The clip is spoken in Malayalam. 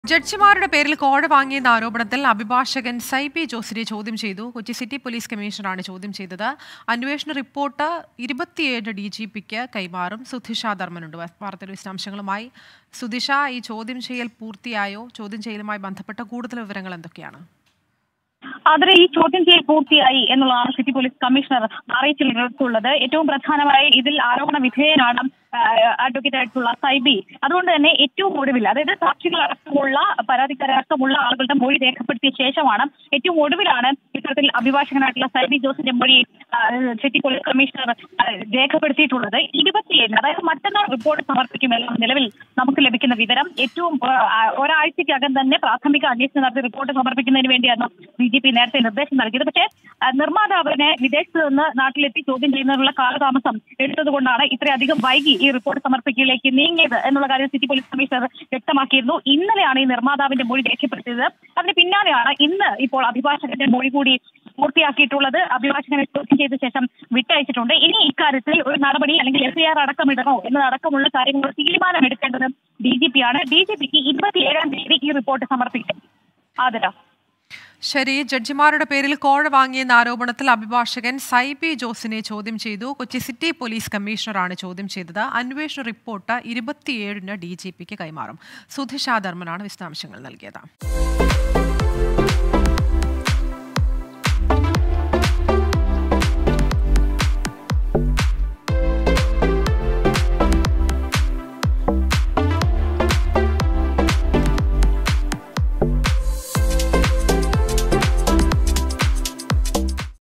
ജഡ്ജിമാരുടെ പേരിൽ കോഴ വാങ്ങിയെന്ന ആരോപണത്തിൽ അഭിഭാഷകൻ സൈബി ജോസിനെ ചോദ്യം ചെയ്തു കൊച്ചി സിറ്റി പോലീസ് കമ്മീഷണറാണ് ചോദ്യം ചെയ്തത് അന്വേഷണ റിപ്പോർട്ട് ഇരുപത്തിയേഴ് ഡി ജി പിക്ക് കൈമാറും സുധിഷ ധർമ്മനുണ്ട് വാർത്തയുടെ വിശദാംശങ്ങളുമായി സുധിഷ ഈ ചോദ്യം ചെയ്യൽ പൂർത്തിയായോ ചോദ്യം ചെയ്യലുമായി ബന്ധപ്പെട്ട കൂടുതൽ വിവരങ്ങൾ എന്തൊക്കെയാണ് അതിന് ഈ ചോദ്യം ചെയ്യൽ പൂർത്തിയായി എന്നുള്ളതാണ് സിറ്റി പോലീസ് കമ്മീഷണർ അറിയിച്ചിട്ടുള്ളത് ഏറ്റവും പ്രധാനമായി ഇതിൽ ആരോപണ വിധേയനാണ് അഡ്വക്കേറ്റ് ആയിട്ടുള്ള സൈബി അതുകൊണ്ട് തന്നെ ഏറ്റവും ഒടുവിൽ അതായത് സാക്ഷികളടക്കമുള്ള പരാതിക്കാരടക്കമുള്ള ആളുകളുടെ മൊഴി രേഖപ്പെടുത്തിയ ശേഷമാണ് ഏറ്റവും ഒടുവിലാണ് ഇത്തരത്തിൽ അഭിഭാഷകനായിട്ടുള്ള സൈബി ജോസിന്റെ മൊഴി ആ, സിറ്റി പോലീസ് കമ്മീഷണർ ആ, രേഖപ്പെടുത്തിയിട്ടുള്ളത് ഇരുപത്തിയേഴിന് അതായത് മറ്റന്നാൾ റിപ്പോർട്ട് സമർപ്പിക്കുമെല്ലാം നിലവിൽ നമുക്ക് ലഭിക്കുന്ന വിവരം ഏറ്റവും ആ, ഒരാഴ്ചയ്ക്കകം തന്നെ പ്രാഥമിക അന്വേഷണം നടത്തി റിപ്പോർട്ട് സമർപ്പിക്കുന്നതിന് വേണ്ടിയാണ് ഡി ജി പി നേരത്തെ നിർദ്ദേശം നൽകിയത് പക്ഷേ ആ, നിർമ്മാതാവിനെ വിദേശത്ത് നിന്ന് നാട്ടിലെത്തി ചോദ്യം ചെയ്യുന്നതിനുള്ള കാലതാമസം എടുത്തതുകൊണ്ടാണ് ഇത്രയധികം വൈകി ഈ റിപ്പോർട്ട് സമർപ്പിക്കലിലേക്ക് നീങ്ങിയത് എന്നുള്ള കാര്യം സിറ്റി പോലീസ് കമ്മീഷണർ വ്യക്തമാക്കിയിരുന്നു ഇന്നലെയാണ് ഈ നിർമ്മാതാവിന്റെ മൊഴി രേഖപ്പെടുത്തിയത് അതിന് പിന്നാലെയാണ് ഇന്ന് ഇപ്പോൾ അഭിഭാഷകന്റെ മൊഴി കൂടി പൂർത്തിയാക്കിയിട്ടുള്ളത് അഭിഭാഷകനെ ചോദ്യം ചെയ്ത ശേഷം വിട്ടയച്ചിട്ടുണ്ട് ഇനി ഇക്കാര്യത്തിൽ ഒരു നടപടി അല്ലെങ്കിൽ എഫ്ഐആർ അടക്കമിടണോ എന്നതടക്കമുള്ള കാര്യങ്ങൾ തീരുമാനമെടുക്കേണ്ടത് ഡി ജി പി ആണ് ഡി ജി പിക്ക് ഇരുപത്തിയേഴാം തീയതി ഈ റിപ്പോർട്ട് സമർപ്പിക്കും ആദര ശരി ജഡ്ജിമാരുടെ പേരിൽ കോഴ വാങ്ങിയെന്ന ആരോപണത്തിൽ അഭിഭാഷകൻ സൈബി ജോസിനെ ചോദ്യം ചെയ്തു കൊച്ചി സിറ്റി പോലീസ് കമ്മീഷണറാണ് ചോദ്യം ചെയ്തത് അന്വേഷണ റിപ്പോർട്ട് ഇരുപത്തിയേഴിന് ഡി ജി പിക്ക് കൈമാറും സുധിഷ ധർമ്മനാണ് വിശദാംശങ്ങൾ നൽകിയത്